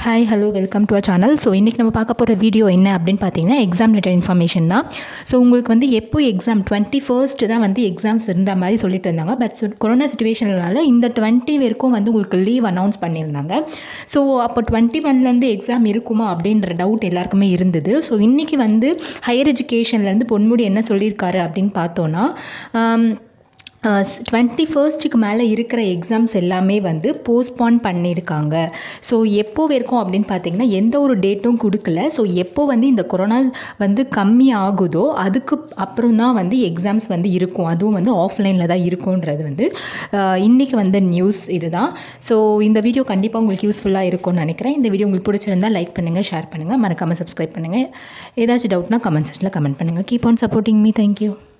hi hello welcome to a channel so இன்றைக்கி நம்ம பார்க்க போகிற வீடியோ என்ன அப்படின்னு பார்த்தீங்கன்னா எக்ஸாம் ரிலேட்டட் இன்ஃபர்மேஷன் தான் ஸோ உங்களுக்கு வந்து எப்போ எக்ஸாம் டுவெண்ட்டி ஃபர்ஸ்ட் தான் வந்து எக்ஸாம்ஸ் இருந்த மாதிரி சொல்லிட்டு இருந்தாங்க பட் கொரோனா சுச்சுவேஷனால இந்த டுவெண்ட்டி வரைக்கும் வந்து உங்களுக்கு லீவ் அனௌன்ஸ் பண்ணியிருந்தாங்க ஸோ அப்போ டுவெண்ட்டி ஒன்லேருந்து எக்ஸாம் இருக்குமா அப்படின்ற டவுட் எல்லாருக்குமே இருந்தது ஸோ இன்றைக்கி வந்து ஹையர் எஜுகேஷன்லேருந்து பொன்முடி என்ன சொல்லியிருக்காரு அப்படின்னு பார்த்தோன்னா ஆம், டுவெண்ட்டி ஃபர்ஸ்ட்டுக்கு மேலே இருக்கிற எக்ஸாம்ஸ் எல்லாமே வந்து போஸ்ட்பான் பண்ணியிருக்காங்க ஸோ எப்போ வரைக்கும் அப்படின்னு பார்த்தீங்கன்னா எந்த ஒரு டேட்டும் கொடுக்கல ஸோ எப்போ வந்து இந்த கொரோனா வந்து கம்மி ஆகுதோ அதுக்கு அப்புறம் தான் வந்து எக்ஸாம்ஸ் வந்து இருக்கும் அதுவும் வந்து ஆஃப்லைனில் தான் இருக்கும்ன்றது வந்து இன்றைக்கி வந்த நியூஸ் இதுதான் ஸோ இந்த வீடியோ கண்டிப்பாக உங்களுக்கு யூஸ்ஃபுல்லாக இருக்கும்னு நினைக்கிறேன் இந்த வீடியோ உங்களுக்கு பிடிச்சிருந்தா லைக் பண்ணுங்கள் ஷேர் பண்ணுங்கள் மறக்காமல் சப்ஸ்கிரைப் பண்ணுங்கள் ஏதாச்சும் டவுட்னா கமெண்ட் செக்ஷனில் கமெண்ட் பண்ணுங்கள் keep on supporting me thank you